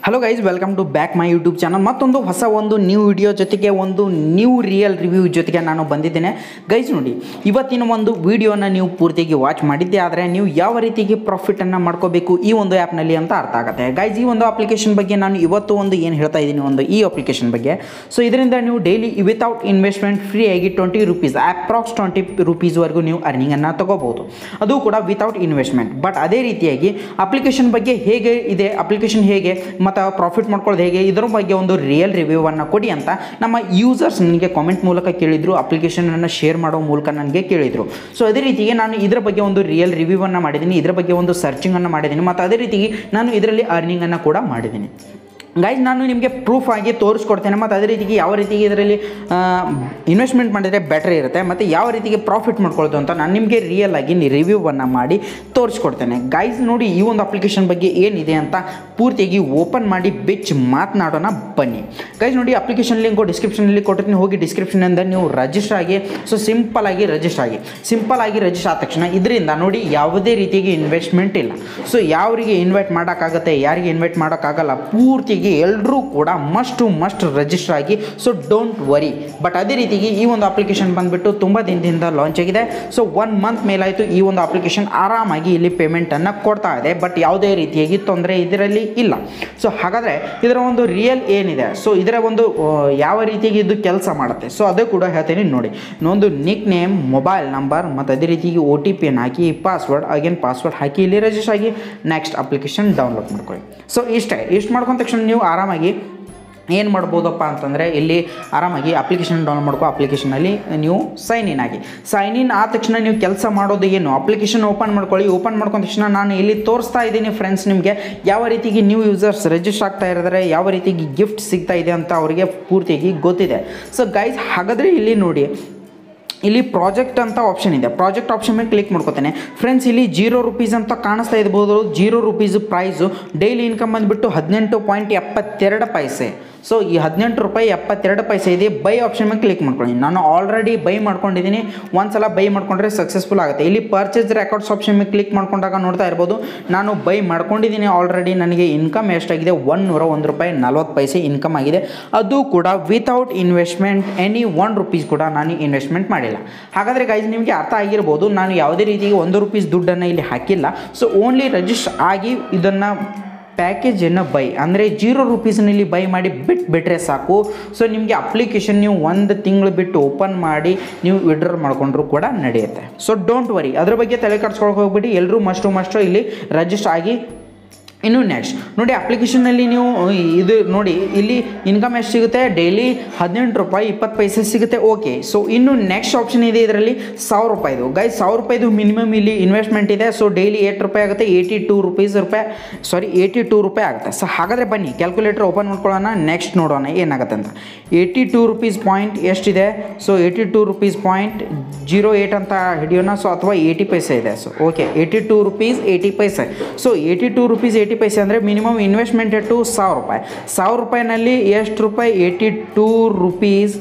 hello guys welcome to back my YouTube channel ಮತ್ತೊಂದು ಹೊಸ ಒಂದು ನ್ಯೂ ವಿಡಿಯೋ ಜೊತೆಗೆ ಒಂದು ನ್ಯೂ ರಿಯಲ್ ರಿವ್ಯೂ ಜೊತೆಗೆ ನಾನು ಬಂದಿದ್ದೇನೆ ಗೈಸ್ ನೋಡಿ ಇವತ್ತಿನ ಒಂದು ವಿಡಿಯೋನ ನೀವು ಪೂರ್ತಿಯಾಗಿ ವಾಚ್ ಮಾಡಿದ್ದೆ ಆದರೆ ನೀವು ಯಾವ ರೀತಿಗೆ ಪ್ರಾಫಿಟನ್ನು ಮಾಡ್ಕೋಬೇಕು ಈ ಒಂದು ಆ್ಯಪ್ನಲ್ಲಿ ಅಂತ ಅರ್ಥ ಆಗುತ್ತೆ ಗೈಸ್ ಈ ಒಂದು ಅಪ್ಲಿಕೇಶನ್ ಬಗ್ಗೆ ನಾನು ಇವತ್ತು ಒಂದು ಏನು ಹೇಳ್ತಾ ಇದ್ದೀನಿ ಒಂದು ಈ ಅಪ್ಲಿಕೇಶನ್ ಬಗ್ಗೆ ಸೊ ಇದರಿಂದ ನೀವು ಡೈಲಿ ವಿತೌಟ್ ಇನ್ವೆಸ್ಟ್ಮೆಂಟ್ ಫ್ರೀ ಆಗಿ ಟ್ವೆಂಟಿ ರುಪೀಸ್ ಅಪ್ರಾಕ್ಸ್ ಟ್ವೆಂಟಿ ರುಪೀಸ್ವರೆಗೂ ನೀವು ಅರ್ನಿಂಗನ್ನು ತಗೋಬಹುದು ಅದು ಕೂಡ ವಿತೌಟ್ ಇನ್ವೆಸ್ಟ್ಮೆಂಟ್ ಬಟ್ ಅದೇ ರೀತಿಯಾಗಿ ಅಪ್ಲಿಕೇಶನ್ ಬಗ್ಗೆ ಹೇಗೆ ಇದೆ ಅಪ್ಲಿಕೇಶನ್ ಹೇಗೆ ಮತ್ತು ಪ್ರಾಫಿಟ್ ಮಾಡ್ಕೊಳ್ಳೋದು ಹೇಗೆ ಇದರ ಬಗ್ಗೆ ಒಂದು ರಿಯಲ್ ರಿವ್ಯೂವನ್ನು ಕೊಡಿ ಅಂತ ನಮ್ಮ ಯೂಸರ್ಸ್ ನನಗೆ ಕಾಮೆಂಟ್ ಮೂಲಕ ಕೇಳಿದರು ಅಪ್ಲಿಕೇಶನನ್ನು ಶೇರ್ ಮಾಡೋ ಮೂಲಕ ನನಗೆ ಕೇಳಿದರು ಸೊ ಅದೇ ರೀತಿಗೆ ನಾನು ಇದರ ಬಗ್ಗೆ ಒಂದು ರಿಯಲ್ ರಿವ್ಯೂವನ್ನು ಮಾಡಿದ್ದೀನಿ ಇದರ ಬಗ್ಗೆ ಒಂದು ಸರ್ಚಿಂಗನ್ನು ಮಾಡಿದ್ದೀನಿ ಮತ್ತು ಅದೇ ರೀತಿಗೆ ನಾನು ಇದರಲ್ಲಿ ಅರ್ನಿಂಗನ್ನು ಕೂಡ ಮಾಡಿದ್ದೀನಿ ಗೈಸ್ ನಾನು ನಿಮಗೆ ಪ್ರೂಫ್ ಆಗಿ ತೋರಿಸ್ಕೊಡ್ತೇನೆ ಮತ್ತು ಅದೇ ರೀತಿಗೆ ಯಾವ ರೀತಿಗೆ ಇದರಲ್ಲಿ ಇನ್ವೆಸ್ಟ್ಮೆಂಟ್ ಮಾಡಿದರೆ ಬೆಟರ್ ಇರುತ್ತೆ ಮತ್ತು ಯಾವ ರೀತಿಗೆ ಪ್ರಾಫಿಟ್ ಮಾಡ್ಕೊಳ್ತು ಅಂತ ನಾನು ನಿಮಗೆ ರಿಯಲ್ ಆಗಿ ರಿವ್ಯೂವನ್ನು ಮಾಡಿ ತೋರಿಸ್ಕೊಡ್ತೇನೆ ಗೈಸ್ ನೋಡಿ ಈ ಒಂದು ಅಪ್ಲಿಕೇಶನ್ ಬಗ್ಗೆ ಏನಿದೆ ಅಂತ ಪೂರ್ತಿಯಾಗಿ ಓಪನ್ ಮಾಡಿ ಬಿಚ್ ಮಾತನಾಡೋಣ ಬನ್ನಿ ಗೈಸ್ ನೋಡಿ ಅಪ್ಲಿಕೇಶನ್ ಲಿಂಕು ಡಿಸ್ಕ್ರಿಪ್ಷನಲ್ಲಿ ಕೊಟ್ಟಿರ್ತೀನಿ ಹೋಗಿ ಡಿಸ್ಕ್ರಿಪ್ಷನಿಂದ ನೀವು ರಿಜಿಸ್ಟರ್ ಆಗಿ ಸೊ ಸಿಂಪಲ್ ಆಗಿ ರಿಜಿಸ್ಟರ್ ಆಗಿ ಸಿಂಪಲ್ ಆಗಿ ರಿಜಿಸ್ಟರ್ ಆದ ತಕ್ಷಣ ಇದರಿಂದ ನೋಡಿ ಯಾವುದೇ ರೀತಿಯಾಗಿ ಇನ್ವೆಸ್ಟ್ಮೆಂಟ್ ಇಲ್ಲ ಸೊ ಯಾರಿಗೆ ಇನ್ವೈಟ್ ಮಾಡೋಕ್ಕಾಗುತ್ತೆ ಯಾರಿಗೆ ಇನ್ವೈಟ್ ಮಾಡೋಕ್ಕಾಗಲ್ಲ ಪೂರ್ತಿಗೆ ಎಲ್ಲರೂ ಕೂಡ ಮಸ್ಟ್ ಟು ಮಸ್ಟ್ ರಿಜಿಸ್ಟರ್ ಆಗಿ ಸೊ ಡೋಂಟ್ ವರಿ ಬಟ್ ಅದೇ ರೀತಿಗೆ ಈ ಒಂದು ಅಪ್ಲಿಕೇಶನ್ ಬಂದುಬಿಟ್ಟು ತುಂಬ ದಿನದಿಂದ ಲಾಂಚ್ ಆಗಿದೆ ಸೊ ಒನ್ ಮಂತ್ ಮೇಲಾಯಿತು ಈ ಒಂದು ಅಪ್ಲಿಕೇಶನ್ ಆರಾಮಾಗಿ ಇಲ್ಲಿ ಪೇಮೆಂಟನ್ನು ಕೊಡ್ತಾ ಇದೆ ಬಟ್ ಯಾವುದೇ ರೀತಿಯಾಗಿ ತೊಂದರೆ ಇದರಲ್ಲಿ ಇಲ್ಲ ಸೊ ಹಾಗಾದರೆ ಇದರ ಒಂದು ರಿಯಲ್ ಏನಿದೆ ಸೊ ಇದರ ಒಂದು ಆ, ಯಾವ ರೀತಿಯಾಗಿ ಇದು ಕೆಲಸ ಮಾಡುತ್ತೆ ಸೊ ಅದು ಕೂಡ ಹೇಳ್ತೀನಿ ನೋಡಿ ಒಂದು ನಿಕ್ ನೇಮ್ ಮೊಬೈಲ್ ನಂಬರ್ ಮತ್ತು ಅದೇ ರೀತಿಗೆ ಒ ಟಿ ಪಿಯನ್ನು ಹಾಕಿ ಪಾಸ್ವರ್ಡ್ ಅಗೇನ್ ಪಾಸ್ವರ್ಡ್ ಹಾಕಿ ಇಲ್ಲಿ ರಿಜಿಸ್ಟರ್ ಆಗಿ ನೆಕ್ಸ್ಟ್ ಅಪ್ಲಿಕೇಶನ್ ಡೌನ್ಲೋಡ್ ಮಾಡ್ಕೊಳ್ಳಿ ಸೊ ಇಷ್ಟೇ ಇಷ್ಟು ಮಾಡ್ಕೊಂಡ ತಕ್ಷಣ ನೀವು ಆರಾಮಾಗಿ ಏನು ಮಾಡ್ಬೋದಪ್ಪ ಅಂತಂದರೆ ಇಲ್ಲಿ ಆರಾಮಾಗಿ ಅಪ್ಲಿಕೇಶನ್ ಡೌನ್ಲೋಡ್ ಮಾಡ್ಕೋ ಅಪ್ಲಿಕೇಶನಲ್ಲಿ ನೀವು ಸೈನ್ ಇನ್ ಆಗಿ ಸೈನ್ ಇನ್ ಆದ ತಕ್ಷಣ ನೀವು ಕೆಲಸ ಮಾಡೋದು ಏನು ಅಪ್ಲಿಕೇಶನ್ ಓಪನ್ ಮಾಡ್ಕೊಳ್ಳಿ ಓಪನ್ ಮಾಡ್ಕೊಂಡ ತಕ್ಷಣ ನಾನು ಇಲ್ಲಿ ತೋರಿಸ್ತಾ ಇದ್ದೀನಿ ಫ್ರೆಂಡ್ಸ್ ನಿಮಗೆ ಯಾವ ರೀತಿಗೆ ನ್ಯೂ ಯೂಸರ್ಸ್ ರಿಜಿಸ್ಟರ್ ಆಗ್ತಾ ಇದ್ದಾರೆ ಯಾವ ರೀತಿಗೆ ಗಿಫ್ಟ್ ಸಿಗ್ತಾ ಇದೆ ಅಂತ ಅವರಿಗೆ ಪೂರ್ತಿಯಾಗಿ ಗೊತ್ತಿದೆ ಸೊ ಗೈಸ್ ಹಾಗಾದರೆ ಇಲ್ಲಿ ನೋಡಿ ಇಲ್ಲಿ ಪ್ರಾಜೆಕ್ಟ್ ಅಂತ ಆಪ್ಷನ್ ಇದೆ ಪ್ರಾಜೆಕ್ಟ್ ಆಪ್ಷನ್ ಮೇಲೆ ಕ್ಲಿಕ್ ಮಾಡ್ಕೋತೇನೆ ಫ್ರೆಂಡ್ಸ್ ಇಲ್ಲಿ ಜೀರೋ ರುಪೀಸ್ ಅಂತ ಕಾಣಿಸ್ತಾ ಇರ್ಬೋದು zero rupees price daily income ಬಂದುಬಿಟ್ಟು ಹದಿನೆಂಟು ಪಾಯಿಂಟ್ ಎಪ್ಪತ್ತೆರಡು ಪೈಸೆ ಸೊ ಈ ಹದಿನೆಂಟು ರೂಪಾಯಿ ಎಪ್ಪತ್ತೆರಡು ಪೈಸೆ ಇದೆ ಬೈ ಆಪ್ಷನ್ ಮೇಲೆ ಕ್ಲಿಕ್ ಮಾಡ್ಕೊಳ್ಳಿ ನಾನು ಆಲ್ರೆಡಿ ಬೈ ಮಾಡ್ಕೊಂಡಿದ್ದೀನಿ ಒಂದು ಸಲ ಬೈ ಮಾಡ್ಕೊಂಡ್ರೆ ಸಕ್ಸಸ್ಫುಲ್ ಆಗುತ್ತೆ ಇಲ್ಲಿ ಪರ್ಚೇಸ್ ರೆಕಾರ್ಡ್ಸ್ ಆಪ್ಷನ್ ಮೇಲೆ ಕ್ಲಿಕ್ ಮಾಡ್ಕೊಂಡಾಗ ನೋಡ್ತಾ ಇರ್ಬೋದು ನಾನು ಬೈ ಮಾಡ್ಕೊಂಡಿದ್ದೀನಿ ಆಲ್ರೆಡಿ ನನಗೆ ಇನ್ಕಮ್ ಎಷ್ಟಾಗಿದೆ ಒನ್ ನೂರ ಒಂದು ರೂಪಾಯಿ ನಲ್ವತ್ತು ಪೈಸೆ ಇನ್ಕಮ್ ಆಗಿದೆ ಅದು ಕೂಡ without investment any one rupees ಕೂಡ ನಾನು ಇನ್ವೆಸ್ಟ್ಮೆಂಟ್ ಮಾಡಿಲ್ಲ ಹಾಗಾದರೆ ಗೈಸ್ ನಿಮಗೆ ಅರ್ಥ ಆಗಿರ್ಬೋದು ನಾನು ಯಾವುದೇ ರೀತಿಗೆ ಒಂದು ರುಪೀಸ್ ದುಡ್ಡನ್ನು ಇಲ್ಲಿ ಹಾಕಿಲ್ಲ ಸೊ ಓನ್ಲಿ ರಿಜಿಸ್ಟರ್ ಆಗಿ ಇದನ್ನು ಪ್ಯಾಕೇಜನ್ನು ಬೈ ಅಂದರೆ ಜೀರೋ ರುಪೀಸ್ನಲ್ಲಿ ಬೈ ಮಾಡಿ ಬಿಟ್ಟು ಬಿಟ್ಟರೆ ಸಾಕು ಸೊ ನಿಮಗೆ ಅಪ್ಲಿಕೇಶನ್ ನೀವು ಒಂದು ತಿಂಗಳು ಬಿಟ್ಟು ಓಪನ್ ಮಾಡಿ ನೀವು ವಿಡ್ರಾ ಮಾಡ್ಕೊಂಡ್ರು ಕೂಡ ನಡೆಯುತ್ತೆ ಸೊ ಡೋಂಟ್ ವರಿ ಅದ್ರ ಬಗ್ಗೆ ತಲೆ ಕಟ್ಸ್ಕೊಳಕ್ಕೆ ಹೋಗ್ಬಿಟ್ಟು ಎಲ್ಲರೂ ಮಸ್ಟು ಮಸ್ಟು ಇಲ್ಲಿ ರಿಜಿಸ್ಟರ್ ಆಗಿ ಇನ್ನು ನೆಕ್ಸ್ಟ್ ನೋಡಿ ಅಪ್ಲಿಕೇಶನಲ್ಲಿ ನೀವು ಇದು ನೋಡಿ ಇಲ್ಲಿ ಇನ್ಕಮ್ ಎಷ್ಟು ಸಿಗುತ್ತೆ ಡೈಲಿ ಹದಿನೆಂಟು ರೂಪಾಯಿ ಇಪ್ಪತ್ತು ಪೈಸೆ ಸಿಗುತ್ತೆ ಓಕೆ ಸೊ ಇನ್ನು ನೆಕ್ಸ್ಟ್ ಆಪ್ಷನ್ ಇದೆ ಇದರಲ್ಲಿ ಸಾವಿರ ರೂಪಾಯಿದು ಗೈಸ್ ಸಾವಿರ ರೂಪಾಯಿದು ಮಿನಿಮಮ್ ಇಲ್ಲಿ ಇನ್ವೆಸ್ಟ್ಮೆಂಟ್ ಇದೆ ಸೊ ಡೈಲಿ ಏಟ್ ರೂಪಾಯಿ ಆಗುತ್ತೆ ಏಯ್ಟಿ ಟೂ ರುಪೀಸ್ ರೂಪಾಯಿ ಸಾರಿ ಏಯ್ಟಿ ಟೂ ರೂಪಾಯಿ ಆಗುತ್ತೆ ಸೊ ಹಾಗಾದರೆ ಬನ್ನಿ ಕ್ಯಾಲ್ಕುಲೇಟರ್ ಓಪನ್ ಮಾಡ್ಕೊಳ್ಳೋಣ ನೆಕ್ಸ್ಟ್ ನೋಡೋಣ ಏನಾಗುತ್ತೆ ಅಂತ ಏಯ್ಟಿ ಟೂ ರುಪೀಸ್ ಪಾಯಿಂಟ್ ಎಷ್ಟಿದೆ so eighty two rupees point zero eight ಅಂತ ಹಿಡಿಯೋಣ ಸೊ ಅಥವಾ ಏಯ್ಟಿ ಪೈಸೆ ಇದೆ so okay eighty two rupees eighty ಪೈಸೆ so eighty two rupees eighty ಪೈಸೆ ಅಂದರೆ ಮಿನಿಮಮ್ ಇನ್ವೆಸ್ಟ್ಮೆಂಟ್ ಟು ಸಾವಿರ ರೂಪಾಯಿ ಸಾವಿರ ರೂಪಾಯಿನಲ್ಲಿ ಎಷ್ಟು ರೂಪಾಯಿ ಏಯ್ಟಿ ಟೂ ರುಪೀಸ್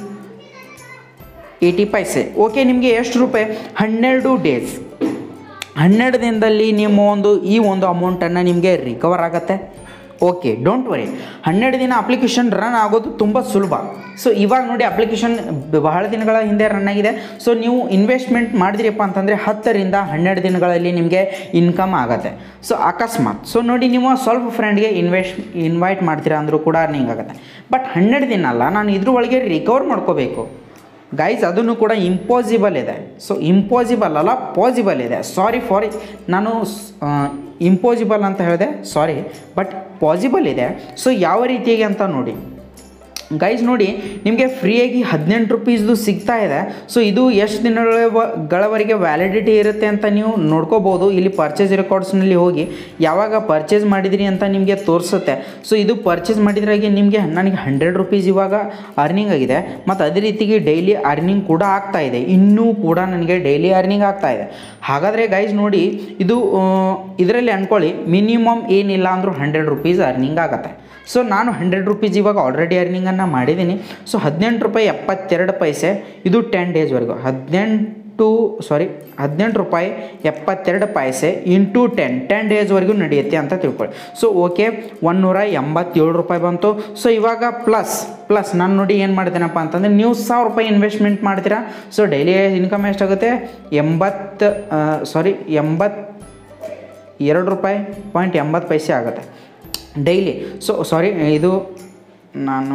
ಏಯ್ಟಿ ಪೈಸೆ ಓಕೆ ನಿಮಗೆ ಎಷ್ಟು ರೂಪಾಯಿ ಹನ್ನೆರಡು ಡೇಸ್ ಹನ್ನೆರಡು ದಿನದಲ್ಲಿ ನಿಮ್ಮ ಒಂದು ಈ ಒಂದು ಅಮೌಂಟನ್ನು ನಿಮಗೆ ರಿಕವರ್ ಆಗುತ್ತೆ ಓಕೆ ಡೋಂಟ್ ವರಿ ಹನ್ನೆರಡು ದಿನ ಅಪ್ಲಿಕೇಶನ್ ರನ್ ಆಗೋದು ತುಂಬ ಸುಲಭ ಸೊ ಇವಾಗ ನೋಡಿ ಅಪ್ಲಿಕೇಶನ್ ಬಹಳ ದಿನಗಳ ಹಿಂದೆ ರನ್ ಆಗಿದೆ ಸೊ ನೀವು ಇನ್ವೆಸ್ಟ್ಮೆಂಟ್ ಮಾಡಿದ್ರಿಪ್ಪ ಅಂತಂದರೆ ಹತ್ತರಿಂದ ಹನ್ನೆರಡು ದಿನಗಳಲ್ಲಿ ನಿಮಗೆ ಇನ್ಕಮ್ ಆಗುತ್ತೆ ಸೊ ಅಕಸ್ಮಾತ್ ಸೊ ನೋಡಿ ನೀವು ಸ್ವಲ್ಪ ಫ್ರೆಂಡ್ಗೆ ಇನ್ವೆಸ್ಟ್ ಇನ್ವೈಟ್ ಮಾಡ್ತೀರಾ ಅಂದರೂ ಕೂಡ ಅರ್ನಿಂಗ್ ಆಗುತ್ತೆ ಬಟ್ ಹನ್ನೆರಡು ದಿನ ಅಲ್ಲ ನಾನು ಇದ್ರ ಒಳಗೆ ರಿಕವರ್ ಮಾಡ್ಕೋಬೇಕು ಗೈಸ್ ಅದನ್ನು ಕೂಡ ಇಂಪಾಸಿಬಲ್ ಇದೆ ಸೊ ಇಂಪಾಸಿಬಲ್ ಅಲ್ಲ ಪಾಸಿಬಲ್ ಇದೆ ಸಾರಿ ಫಾರ್ ನಾನು ಇಂಪಾಸಿಬಲ್ ಅಂತ ಹೇಳಿದೆ ಸಾರಿ ಬಟ್ ಪಾಸಿಬಲ್ ಇದೆ ಸೊ ಯಾವ ರೀತಿಯಾಗಿ ಅಂತ ನೋಡಿ ಗೈಸ್ ನೋಡಿ ನಿಮಗೆ ಫ್ರೀಯಾಗಿ ಹದಿನೆಂಟು ರುಪೀಸ್ದು ಸಿಗ್ತಾ ಇದೆ ಸೊ ಇದು ಎಷ್ಟು ದಿನಗಳ ಗಳವರೆಗೆ ವ್ಯಾಲಿಡಿಟಿ ಇರುತ್ತೆ ಅಂತ ನೀವು ನೋಡ್ಕೋಬೋದು ಇಲ್ಲಿ ಪರ್ಚೇಸ್ ರೆಕಾರ್ಡ್ಸ್ನಲ್ಲಿ ಹೋಗಿ ಯಾವಾಗ ಪರ್ಚೇಸ್ ಮಾಡಿದ್ರಿ ಅಂತ ನಿಮಗೆ ತೋರಿಸುತ್ತೆ ಸೊ ಇದು ಪರ್ಚೇಸ್ ಮಾಡಿದ್ರಾಗೆ ನಿಮಗೆ ನನಗೆ ಹಂಡ್ರೆಡ್ ರುಪೀಸ್ ಇವಾಗ ಅರ್ನಿಂಗ್ ಆಗಿದೆ ಮತ್ತು ಅದೇ ರೀತಿಗೆ ಡೈಲಿ ಅರ್ನಿಂಗ್ ಕೂಡ ಆಗ್ತಾ ಇದೆ ಇನ್ನೂ ಕೂಡ ನನಗೆ ಡೈಲಿ ಅರ್ನಿಂಗ್ ಆಗ್ತಾ ಇದೆ ಹಾಗಾದರೆ ಗೈಸ್ ನೋಡಿ ಇದು ಇದರಲ್ಲಿ ಅಂದ್ಕೊಳ್ಳಿ ಮಿನಿಮಮ್ ಏನಿಲ್ಲ ಅಂದರೂ ಹಂಡ್ರೆಡ್ ರುಪೀಸ್ ಅರ್ನಿಂಗ್ ಆಗುತ್ತೆ ಸೊ ನಾನು ಹಂಡ್ರೆಡ್ ರುಪೀಸ್ ಇವಾಗ ಆಲ್ರೆಡಿ ಅರ್ನಿಂಗನ್ನು ಮಾಡಿದ್ದೀನಿ ಸೊ ಹದಿನೆಂಟು ರೂಪಾಯಿ ಎಪ್ಪತ್ತೆರಡು ಪೈಸೆ ಇದು ಟೆನ್ ಡೇಸ್ವರೆಗೂ ಹದಿನೆಂಟು ಎಂಟು ಸಾರಿ ಹದಿನೆಂಟು ರೂಪಾಯಿ ಎಪ್ಪತ್ತೆರಡು ಪೈಸೆ ಇಂಟು ಟೆನ್ ಟೆನ್ ಡೇಸ್ವರೆಗೂ ನಡೆಯುತ್ತೆ ಅಂತ ತಿಳ್ಕೊಳ್ಳಿ ಸೊ ಓಕೆ ಒನ್ನೂರ ಎಂಬತ್ತೇಳು ರೂಪಾಯಿ ಬಂತು ಸೊ ಇವಾಗ ಪ್ಲಸ್ ಪ್ಲಸ್ ನಾನು ನೋಡಿ ಏನು ಮಾಡ್ತೀನಪ್ಪ ಅಂತಂದರೆ ನೀವು ಸಾವಿರ ರೂಪಾಯಿ ಇನ್ವೆಸ್ಟ್ಮೆಂಟ್ ಮಾಡ್ತೀರಾ ಸೊ ಡೈಲಿ ಇನ್ಕಮ್ ಎಷ್ಟಾಗುತ್ತೆ ಎಂಬತ್ತು ಸಾರಿ ಎಂಬತ್ತು ಎರಡು ರೂಪಾಯಿ ಪಾಯಿಂಟ್ ಎಂಬತ್ತು ಪೈಸೆ ಆಗುತ್ತೆ ಡೈಲಿ ಸೊ ಸಾರಿ ಇದು ನಾನು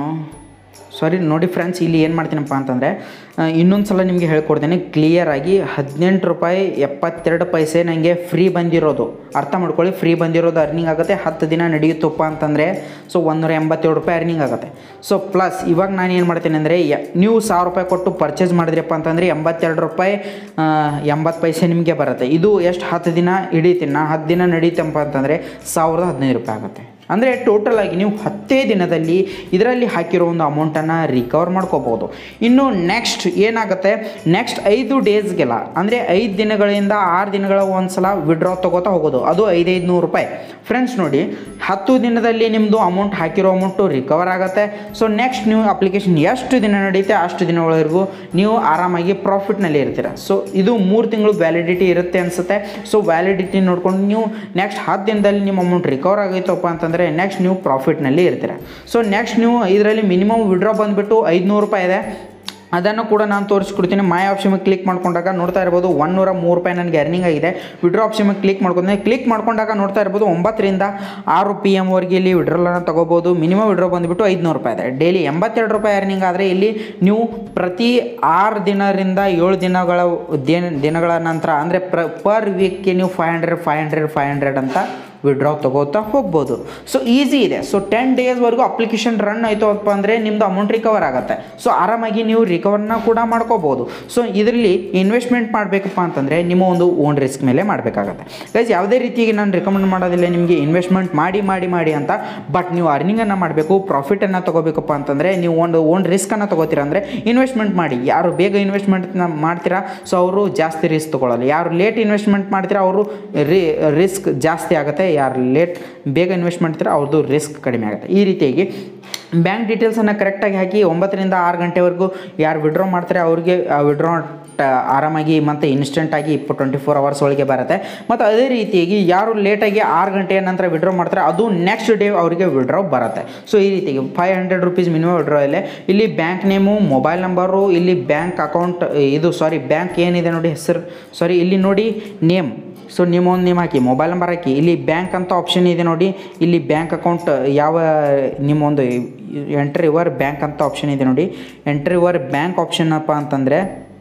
ಸಾರಿ ನೋಡಿ ಫ್ರೆಂಡ್ಸ್ ಇಲ್ಲಿ ಏನು ಮಾಡ್ತೀನಪ್ಪ ಅಂತಂದರೆ ಇನ್ನೊಂದು ಸಲ ನಿಮಗೆ ಹೇಳ್ಕೊಡ್ತೀನಿ ಕ್ಲಿಯರಾಗಿ ಹದಿನೆಂಟು ರೂಪಾಯಿ ಎಪ್ಪತ್ತೆರಡು ಪೈಸೆ ನನಗೆ ಫ್ರೀ ಬಂದಿರೋದು ಅರ್ಥ ಮಾಡ್ಕೊಳ್ಳಿ ಫ್ರೀ ಬಂದಿರೋದು ಅರ್ನಿಂಗ್ ಆಗುತ್ತೆ ಹತ್ತು ದಿನ ನಡೆಯುತ್ತಪ್ಪ ಅಂತಂದರೆ ಸೊ ಒಂದೂರ ಎಂಬತ್ತೇಳು ರೂಪಾಯಿ ಅರ್ನಿಂಗ್ ಆಗುತ್ತೆ ಸೊ ಪ್ಲಸ್ ಇವಾಗ ನಾನು ಏನು ಮಾಡ್ತೀನಿ ಅಂದರೆ ನೀವು ಸಾವಿರ ರೂಪಾಯಿ ಕೊಟ್ಟು ಪರ್ಚೇಸ್ ಮಾಡಿದ್ರಪ್ಪ ಅಂತಂದರೆ ಎಂಬತ್ತೆರಡು ರೂಪಾಯಿ ಎಂಬತ್ತು ಪೈಸೆ ನಿಮಗೆ ಬರುತ್ತೆ ಇದು ಎಷ್ಟು ಹತ್ತು ದಿನ ಹಿಡಿತೀನಿ ನಾ ಹತ್ತು ದಿನ ನಡೀತಪ್ಪ ಅಂತಂದರೆ ಸಾವಿರದ ಹದಿನೈದು ರೂಪಾಯಿ ಆಗುತ್ತೆ ಅಂದರೆ ಟೋಟಲ್ ಆಗಿ ನೀವು ಹತ್ತೇ ದಿನದಲ್ಲಿ ಇದರಲ್ಲಿ ಹಾಕಿರೋ ಒಂದು ಅಮೌಂಟನ್ನು ರಿಕವರ್ ಮಾಡ್ಕೋಬೋದು ಇನ್ನು ನೆಕ್ಸ್ಟ್ ಏನಾಗುತ್ತೆ ನೆಕ್ಸ್ಟ್ ಐದು ಡೇಸ್ಗೆಲ್ಲ ಅಂದರೆ ಐದು ದಿನಗಳಿಂದ ಆರು ದಿನಗಳ ಒಂದು ಸಲ ವಿಡ್ರಾ ತೊಗೋತಾ ಹೋಗೋದು ಅದು ಐದೈದು ನೂರು ರೂಪಾಯಿ ಫ್ರೆಂಡ್ಸ್ ನೋಡಿ ಹತ್ತು ದಿನದಲ್ಲಿ ನಿಮ್ಮದು ಅಮೌಂಟ್ ಹಾಕಿರೋ ಅಮೌಂಟು ರಿಕವರ್ ಆಗುತ್ತೆ ಸೊ ನೆಕ್ಸ್ಟ್ ನೀವು ಅಪ್ಲಿಕೇಶನ್ ಎಷ್ಟು ದಿನ ನಡೀತೆ ಅಷ್ಟು ದಿನಗಳವರೆಗೂ ನೀವು ಆರಾಮಾಗಿ ಪ್ರಾಫಿಟ್ನಲ್ಲಿ ಇರ್ತೀರ ಸೊ ಇದು ಮೂರು ತಿಂಗಳು ವ್ಯಾಲಿಡಿಟಿ ಇರುತ್ತೆ ಅನಿಸುತ್ತೆ ಸೊ ವ್ಯಾಲಿಡಿಟಿ ನೋಡ್ಕೊಂಡು ನೀವು ನೆಕ್ಸ್ಟ್ ಹತ್ತು ದಿನದಲ್ಲಿ ನಿಮ್ಮ ಅಮೌಂಟ್ ರಿಕವರ್ ಆಗೈತಪ್ಪ ಅಂತಂದರೆ ನೆಕ್ಸ್ಟ್ ನೀವು ಪ್ರಾಫಿಟ್ನಲ್ಲಿ ಇರ್ತೀರ ಸೊ ನೆಕ್ಸ್ಟ್ ನೀವು ಇದರಲ್ಲಿ ಮಿನಿಮಮ್ ವಿಡ್ರಾ ಬಂದುಬಿಟ್ಟು ಐದುನೂರು ರೂಪಾಯಿ ಇದೆ ಅದನ್ನು ಕೂಡ ನಾನು ತೋರಿಸ್ಕೊಡ್ತೀನಿ ಮೈ ಆಪ್ಷನ್ ಕ್ಲಿಕ್ ಮಾಡ್ಕೊಂಡಾಗ ನೋಡ್ತಾ ಇರ್ಬೋದು ಒನ್ನೂರ ಮೂರು ರೂಪಾಯಿ ನನಗೆ ಅರ್ನಿಂಗ್ ಆಗಿದೆ ವಿಡ್ರಾ ಆಪ್ಷನ್ ಕ್ಲಿಕ್ ಮಾಡ್ಕೊಂಡೆ ಕ್ಲಿಕ್ ಮಾಡ್ಕೊಂಡಾಗ ನೋಡ್ತಾ ಇರ್ಬೋದು ಒಂಬತ್ತರಿಂದ ಆರು ಪಿ ಎಮ್ವರೆಗೆ ಇಲ್ಲಿ ವಿಡ್ರಾಲನ್ನು ತಗೋಬೋದು ಮಿನಿಮಮ್ ವಿಡ್ರಾ ಬಂದುಬಿಟ್ಟು ಐದುನೂರು ರೂಪಾಯಿ ಇದೆ ಡೈಲಿ ಎಂಬತ್ತೆರಡು ರೂಪಾಯಿ ಅರ್ನಿಂಗ್ ಆದರೆ ಇಲ್ಲಿ ನೀವು ಪ್ರತಿ ಆರು ದಿನದಿಂದ ಏಳು ದಿನಗಳ ದಿನ ದಿನಗಳ ನಂತರ ಅಂದರೆ ಪ್ರ ಪರ್ ವೀಕ್ಗೆ ನೀವು five hundred five hundred five hundred ಅಂತ ವಿಡ್ರಾ ತೊಗೋತಾ ಹೋಗ್ಬೋದು ಸೊ ಈಸಿ ಇದೆ ಸೊ ಟೆನ್ ಡೇಸ್ವರೆಗೂ ಅಪ್ಲಿಕೇಶನ್ ರನ್ ಆಯಿತು ಅಪ್ಪ ಅಂದರೆ ನಿಮ್ಮದು ಅಮೌಂಟ್ ರಿಕವರ್ ಆಗುತ್ತೆ ಸೊ ಆರಾಮಾಗಿ ನೀವು ರಿಕವರ್ನ ಕೂಡ ಮಾಡ್ಕೋಬೋದು ಸೊ ಇದರಲ್ಲಿ ಇನ್ವೆಸ್ಟ್ಮೆಂಟ್ ಮಾಡಬೇಕಪ್ಪ ಅಂತಂದರೆ ನಿಮ್ಮ ಒಂದು ಓನ್ ರಿಸ್ಕ್ ಮೇಲೆ ಮಾಡಬೇಕಾಗತ್ತೆ ಗೈಸ್ ಯಾವುದೇ ರೀತಿಯಾಗಿ ನಾನು ರಿಕಮೆಂಡ್ ಮಾಡೋದಿಲ್ಲ ನಿಮಗೆ ಇನ್ವೆಸ್ಟ್ಮೆಂಟ್ ಮಾಡಿ ಮಾಡಿ ಮಾಡಿ ಅಂತ ಬಟ್ ನೀವು ಅರ್ನಿಂಗನ್ನು ಮಾಡಬೇಕು ಪ್ರಾಫಿಟನ್ನು ತೊಗೋಬೇಕಪ್ಪ ಅಂತಂದರೆ ನೀವು ಒಂದು ಓನ್ ರಿಸ್ಕನ್ನು ತೊಗೋತೀರ ಅಂದರೆ ಇನ್ವೆಸ್ಟ್ಮೆಂಟ್ ಮಾಡಿ ಯಾರು ಬೇಗ ಇನ್ವೆಸ್ಟ್ಮೆಂಟ್ ಮಾಡ್ತೀರಾ ಸೊ ಅವರು ಜಾಸ್ತಿ ರಿಸ್ಕ್ ತೊಗೊಳ್ಳಲ್ಲ ಯಾರು ಲೇಟ್ ಇನ್ವೆಸ್ಟ್ಮೆಂಟ್ ಮಾಡ್ತೀರಾ ಅವರು ರಿ ರಿಸ್ಕ್ ಜಾಸ್ತಿ ಆಗುತ್ತೆ ಯಾರು ಲೇಟ್ ಬೇಗ ಇನ್ವೆಸ್ಟ್ ಮಾಡ್ತೀರಾ ಅವ್ರದ್ದು ರಿಸ್ಕ್ ಕಡಿಮೆ ಆಗುತ್ತೆ ಈ ರೀತಿಯಾಗಿ ಬ್ಯಾಂಕ್ ಡೀಟೇಲ್ಸನ್ನು ಕರೆಕ್ಟಾಗಿ ಹಾಕಿ ಒಂಬತ್ತರಿಂದ ಆರು ಗಂಟೆವರೆಗೂ ಯಾರು ವಿಡ್ರಾ ಮಾಡ್ತಾರೆ ಅವ್ರಿಗೆ ವಿಡ್ರಾ ಆರಾಮಾಗಿ ಮತ್ತು ಇನ್ಸ್ಟೆಂಟಾಗಿ ಇಪ್ಪ ಟ್ವೆಂಟಿ ಫೋರ್ ಅವರ್ಸ್ ಒಳಗೆ ಬರುತ್ತೆ ಮತ್ತು ಅದೇ ರೀತಿಯಾಗಿ ಯಾರು ಲೇಟಾಗಿ ಆರು ಗಂಟೆಯ ನಂತರ ವಿಡ್ರಾ ಮಾಡ್ತಾರೆ ಅದು ನೆಕ್ಸ್ಟ್ ಡೇ ಅವರಿಗೆ ವಿಡ್ರಾ ಬರುತ್ತೆ ಸೊ ಈ ರೀತಿಯಾಗಿ five hundred rupees minimum withdraw ಇದೆ ಇಲ್ಲಿ ಬ್ಯಾಂಕ್ ನೇಮು ಮೊಬೈಲ್ ನಂಬರು ಇಲ್ಲಿ ಬ್ಯಾಂಕ್ ಅಕೌಂಟ್ ಇದು ಸಾರಿ ಬ್ಯಾಂಕ್ ಏನಿದೆ ನೋಡಿ ಹೆಸರು ಸಾರಿ ಇಲ್ಲಿ ನೋಡಿ ನೇಮ್ ಸೊ ನಿಮ್ಮ ಒಂದು ನೇಮ್ ಹಾಕಿ ಮೊಬೈಲ್ ನಂಬರ್ ಹಾಕಿ ಇಲ್ಲಿ ಬ್ಯಾಂಕ್ ಅಂತ ಆಪ್ಷನ್ ಇದೆ ನೋಡಿ ಇಲ್ಲಿ ಬ್ಯಾಂಕ್ ಅಕೌಂಟ್ ಯಾವ ನಿಮ್ಮ ಒಂದು ಎಂಟ್ರಿ ಯುವರ್ ಬ್ಯಾಂಕ್ ಅಂತ ಆಪ್ಷನ್ ಇದೆ ನೋಡಿ ಎಂಟ್ರಿ ಯುವರ್ ಬ್ಯಾಂಕ್ ಆಪ್ಷನ್ ಅಪ್ಪ ಅಂತಂದರೆ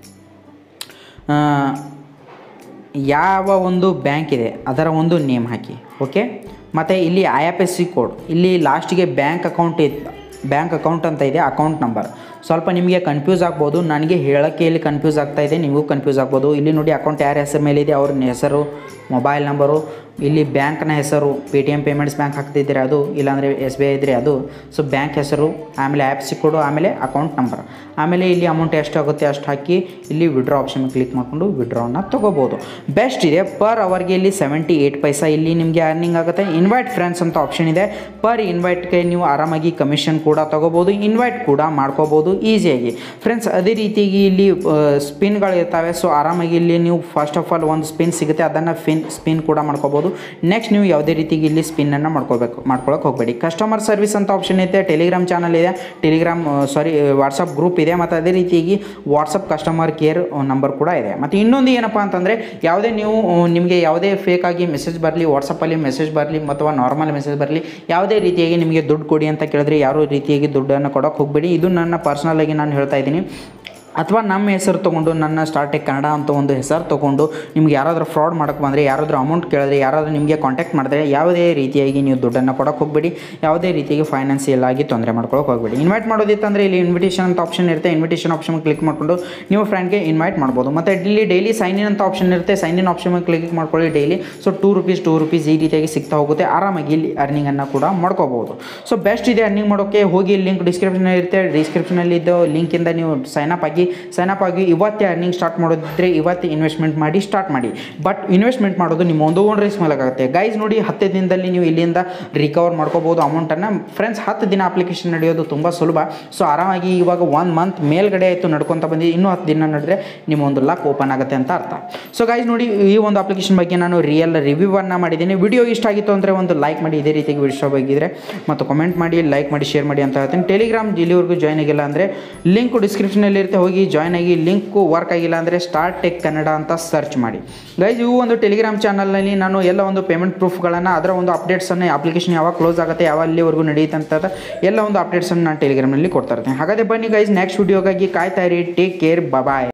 ಯಾವ ಒಂದು ಬ್ಯಾಂಕ್ ಇದೆ ಅದರ ಒಂದು ನೇಮ್ ಹಾಕಿ ಓಕೆ ಮತ್ತು ಇಲ್ಲಿ I F S C code ಇಲ್ಲಿ ಲಾಸ್ಟಿಗೆ ಬ್ಯಾಂಕ್ ಅಕೌಂಟ್ ಇತ್ತು ಬ್ಯಾಂಕ್ ಅಕೌಂಟ್ ಅಂತ ಇದೆ ಅಕೌಂಟ್ ನಂಬರ್ ಸ್ವಲ್ಪ ನಿಮಗೆ ಕನ್ಫ್ಯೂಸ್ ಆಗ್ಬೋದು ನನಗೆ ಹೇಳೋಕ್ಕೆ ಇಲ್ಲಿ ಕನ್ಫ್ಯೂಸ್ ಆಗ್ತಾ ಇದೆ ನಿಮಗೂ ಕನ್ಫ್ಯೂಸ್ ಆಗ್ಬೋದು ಇಲ್ಲಿ ನೋಡಿ ಅಕೌಂಟ್ ಯಾರ ಹೆಸರು ಮೇಲೆ ಇದೆ ಅವ್ರ ಹೆಸರು ಮೊಬೈಲ್ ನಂಬರು ಇಲ್ಲಿ ಬ್ಯಾಂಕ್ನ ಹೆಸರು Paytm payments bank ಹಾಕ್ತಿದ್ದೀರಾ ಅದು ಇಲ್ಲಾಂದರೆ ಎಸ್ ಬಿ ಐ ಇದ್ದರೆ ಅದು ಸೊ ಬ್ಯಾಂಕ್ ಹೆಸರು ಆಮೇಲೆ ಆ್ಯಪ್ಸ್ ಕೊಡು ಆಮೇಲೆ ಅಕೌಂಟ್ ನಂಬರ್ ಆಮೇಲೆ ಇಲ್ಲಿ ಅಮೌಂಟ್ ಎಷ್ಟಾಗುತ್ತೆ ಅಷ್ಟು ಹಾಕಿ ಇಲ್ಲಿ ವಿಡ್ರಾ ಆಪ್ಷನ್ ಕ್ಲಿಕ್ ಮಾಡಿಕೊಂಡು ವಿಡ್ರಾನ ತೊಗೋಬೋದು ಬೆಸ್ಟ್ ಇದೆ ಪರ್ ಅವರ್ಗೆ ಇಲ್ಲಿ ಸೆವೆಂಟಿ ಏಯ್ಟ್ ಪೈಸಾ ಇಲ್ಲಿ ನಿಮಗೆ ಅರ್ನಿಂಗ್ ಆಗುತ್ತೆ ಇನ್ವೈಟ್ ಫ್ರೆಂಡ್ಸ್ ಅಂತ ಆಪ್ಷನ್ ಇದೆ ಪರ್ ಇನ್ವೈಟ್ಗೆ ನೀವು ಆರಾಮಾಗಿ ಕಮಿಷನ್ ಕೂಡ ತೊಗೋಬೋದು ಇನ್ವೈಟ್ ಕೂಡ ಮಾಡ್ಕೋಬೋದು ಈಸಿಯಾಗಿ ಫ್ರೆಂಡ್ಸ್ ಅದೇ ರೀತಿಯಾಗಿ ಇಲ್ಲಿ ಸ್ಪಿನ್ಗಳು ಇರ್ತವೆ ಸೊ ಆರಾಮಾಗಿ ಇಲ್ಲಿ ನೀವು ಫಸ್ಟ್ ಆಫ್ ಆಲ್ ಒಂದು ಸ್ಪಿನ್ ಸಿಗುತ್ತೆ ಅದನ್ನು ಫಿನ್ ಸ್ಪಿನ್ ಕೂಡ ಮಾಡ್ಕೋಬೋದು ನೆಕ್ಸ್ಟ್ ನೀವು ಯಾವುದೇ ರೀತಿಗೆ ಇಲ್ಲಿ ಸ್ಪಿನ್ನನ್ನು ಮಾಡ್ಕೋಬೇಕು ಮಾಡ್ಕೊಳಕ್ಕೆ ಹೋಗಬೇಡಿ ಕಸ್ಟಮರ್ ಸರ್ವಿಸ್ ಅಂತ ಆಪ್ಷನ್ ಐತೆ ಟೆಲಿಗ್ರಾಮ್ ಚಾನಲ್ ಇದೆ ಟೆಲಿಗ್ರಾಮ್ ಸಾರಿ ವಾಟ್ಸಪ್ ಗ್ರೂಪ್ ಇದೆ ಮತ್ತು ಅದೇ ರೀತಿಯಾಗಿ ವಾಟ್ಸಪ್ ಕಸ್ಟಮರ್ ಕೇರ್ ನಂಬರ್ ಕೂಡ ಇದೆ ಮತ್ತು ಇನ್ನೊಂದು ಏನಪ್ಪ ಅಂತಂದರೆ ಯಾವುದೇ ನೀವು ನಿಮಗೆ ಯಾವುದೇ ಫೇಕ್ ಆಗಿ ಮೆಸೇಜ್ ಬರಲಿ ವಾಟ್ಸಪ್ಪಲ್ಲಿ ಮೆಸೇಜ್ ಬರಲಿ ಅಥವಾ ನಾರ್ಮಲ್ ಮೆಸೇಜ್ ಬರಲಿ ಯಾವುದೇ ರೀತಿಯಾಗಿ ನಿಮಗೆ ದುಡ್ಡು ಕೊಡಿ ಅಂತ ಕೇಳಿದ್ರೆ ಯಾವ ರೀತಿಯಾಗಿ ದುಡ್ಡನ್ನು ಕೊಡೋಕೆ ಹೋಗಬೇಡಿ ಇದು ನನ್ನ ಪರ್ಸ್ನಲ್ ಆಗಿ ನಾನು ಹೇಳ್ತಾ ಇದ್ದೀನಿ ಅಥವಾ ನಮ್ಮ ಹೆಸರು ತೊಗೊಂಡು ನನ್ನ ಸ್ಟಾರ್ಟಿಂಗ್ ಕನ್ನಡ ಅಂತ ಒಂದು ಹೆಸರು ತೊಗೊಂಡು ನಿಮ್ಗೆ ಯಾರಾದರೂ ಫ್ರಾಡ್ ಮಾಡೋಕ್ಕೆ ಬಂದರೆ ಯಾರಾದರೂ ಅಮೌಂಟ್ ಕೇಳಿದ್ರೆ ಯಾರಾದರೂ ನಿಮಗೆ ಕಾಂಟ್ಯಾಕ್ಟ್ ಮಾಡಿದ್ರೆ ಯಾವುದೇ ರೀತಿಯಾಗಿ ನೀವು ದುಡ್ಡನ್ನು ಕೊಡೋಕೆ ಹೋಗಬೇಡಿ ಯಾವುದೇ ರೀತಿಯಾಗಿ ಫೈನಾನ್ಸಿಯಲ್ ಆಗಿ ತೊಂದರೆ ಮಾಡ್ಕೊಳಕ್ಕೆ ಹೋಗಬೇಡಿ ಇನ್ವೈಟ್ ಮಾಡೋದಿತ್ತಂದರೆ ಇಲ್ಲಿ ಇನ್ವಿಟೇಷನ್ ಅಂತ ಆಪ್ಷನ್ ಇರುತ್ತೆ ಇನ್ವಿಟೇಷನ್ ಆಪ್ಷನ್ ಕ್ಲಿಕ್ ಮಾಡಿಕೊಂಡು ನೀವು ಫ್ರೆಂಡ್ಗೆ ಇನ್ವೈಟ್ ಮಾಡ್ಬೋದು ಮತ್ತು ಇಲ್ಲಿ ಡೈಲಿ ಸೈನ್ ಇನ್ ಅಂತ ಆಪ್ಷನ್ ಇರುತ್ತೆ ಸೈನ್ ಇನ್ ಆಪ್ಷನ್ ಕ್ಲಿಕ್ ಮಾಡ್ಕೊಳ್ಳಿ daily so two rupees two rupees ಈ ರೀತಿಯಾಗಿ ಸಿಗ್ತಾ ಹೋಗುತ್ತೆ ಆರಾಮಾಗಿ ಇಲ್ಲಿ ಅರ್ನಿಂಗನ್ನು ಕೂಡ ಮಾಡ್ಕೋಬೋದು ಸೊ ಬೆಸ್ಟ್ ಇದೆ ಅರ್ನಿಂಗ್ ಮಾಡೋಕ್ಕೆ ಹೋಗಿ ಲಿಂಕ್ ಡಿಸ್ಕ್ರಿಪ್ಷನಲ್ಲಿ ಇರುತ್ತೆ ಡಿಸ್ಕ್ರಿಪ್ಷನಲ್ಲಿ ಇದ್ದು ಲಿಂಕಿಂದ ನೀವು ಸೈನ್ ಅಪ್ ಆಗಿ ಸೈನ್ ಅಪ್ ಆಗಿ ಇವತ್ತೇ ಅರ್ನಿಂಗ್ ಸ್ಟಾರ್ಟ್ ಮಾಡೋದಿದ್ರೆ ಇವತ್ತೇ ಇನ್ವೆಸ್ಟ್ಮೆಂಟ್ ಮಾಡಿ ಸ್ಟಾರ್ಟ್ ಮಾಡಿ ಬಟ್ ಇನ್ವೆಸ್ಟ್ಮೆಂಟ್ ಮಾಡೋದು ನಿಮ್ಮ ಒಂದು ಓನ್ ರೇಸ್ ಮೇಲೆ ಆಗುತ್ತೆ ಗೈಸ್ ನೋಡಿ ಹತ್ತು ದಿನದಲ್ಲಿ ನೀವು ಇಲ್ಲಿಂದ ರಿಕವರ್ ಮಾಡ್ಕೋಬೋದು ಅಮೌಂಟನ್ನು ಫ್ರೆಂಡ್ಸ್ ಹತ್ತು ದಿನ ಅಪ್ಲಿಕೇಶನ್ ನಡೆಯೋದು ತುಂಬ ಸುಲಭ ಸೊ ಆರಾಮಾಗಿ ಇವಾಗ ಒನ್ ಮಂತ್ ಮೇಲ್ಗಡೆ ಆಯಿತು ನಡ್ಕೊತ ಬಂದು ಇನ್ನೂ ಹತ್ತು ದಿನ ನಡೆದ್ರೆ ನಿಮ್ಮ ಒಂದು ಲಕ್ ಓಪನ್ ಆಗುತ್ತೆ ಅಂತ ಅರ್ಥ ಸೊ ಗೈಸ್ ನೋಡಿ ಈ ಒಂದು ಅಪ್ಲಿಕೇಶನ್ ಬಗ್ಗೆ ನಾನು ರಿಯಲ್ ರಿವ್ಯೂವನ್ನು ಮಾಡಿದ್ದೀನಿ ವಿಡಿಯೋ ಇಷ್ಟ ಆಗಿತ್ತು ಅಂದರೆ ಒಂದು ಲೈಕ್ ಮಾಡಿ ಇದೇ ರೀತಿಗೆ ವಿಡಿಯೋ ಬೇಕಿದ್ರೆ ಮತ್ತು ಕಮೆಂಟ್ ಮಾಡಿ ಲೈಕ್ ಮಾಡಿ ಶೇರ್ ಮಾಡಿ ಅಂತ ಹೇಳ್ತೀನಿ ಟೆಲಿಗ್ರಾಮ್ ಇಲ್ಲಿವರೆಗೂ ಜಾಯ್ನ್ ಆಗಿಲ್ಲ ಅಂದರೆ ಲಿಂಕು ಡಿಸ್ಕ್ರಿಪ್ಷನಲ್ಲಿ ಇರುತ್ತೆ ಹೋಗಿ ಜಾಯ್ನ್ ಆಗಿ ಲಿಂಕು ವರ್ಕ್ ಆಗಿಲ್ಲ ಅಂದರೆ ಸ್ಟಾರ್ಟ್ ಟೆಕ್ ಕನ್ನಡ ಅಂತ ಸರ್ಚ್ ಮಾಡಿ ಗೈಸ್ ಇವು ಒಂದು ಟೆಲಿಗ್ರಾಮ್ ಚಾನಲ್ನಲ್ಲಿ ನಾನು ಎಲ್ಲ ಒಂದು ಪೇಮೆಂಟ್ ಪ್ರೂಫ್ಗಳನ್ನು ಅದರ ಒಂದು ಅಪ್ಡೇಟ್ಸನ್ನು ಅಪ್ಲಿಕೇಶನ್ ಯಾವಾಗ ಕ್ಲೋಸ್ ಆಗುತ್ತೆ ಯಾವ ಅಲ್ಲಿವರೆಗೂ ನಡೆಯುತ್ತೆ ಅಂತ ಎಲ್ಲ ಒಂದು ಅಪ್ಡೇಟ್ಸನ್ನು ನಾನು ಟೆಲಿಗ್ರಾಮ್ನಲ್ಲಿ ಕೊಡ್ತಾ ಇರ್ತೀನಿ ಹಾಗಾದರೆ ಬನ್ನಿ ಗೈಸ್ ನೆಕ್ಸ್ಟ್ ವಿಡಿಯೋಗಾಗಿ ಕಾಯ್ತಾ ಇರಿ ಟೇಕ್ ಕೇರ್ ಬಾಯ್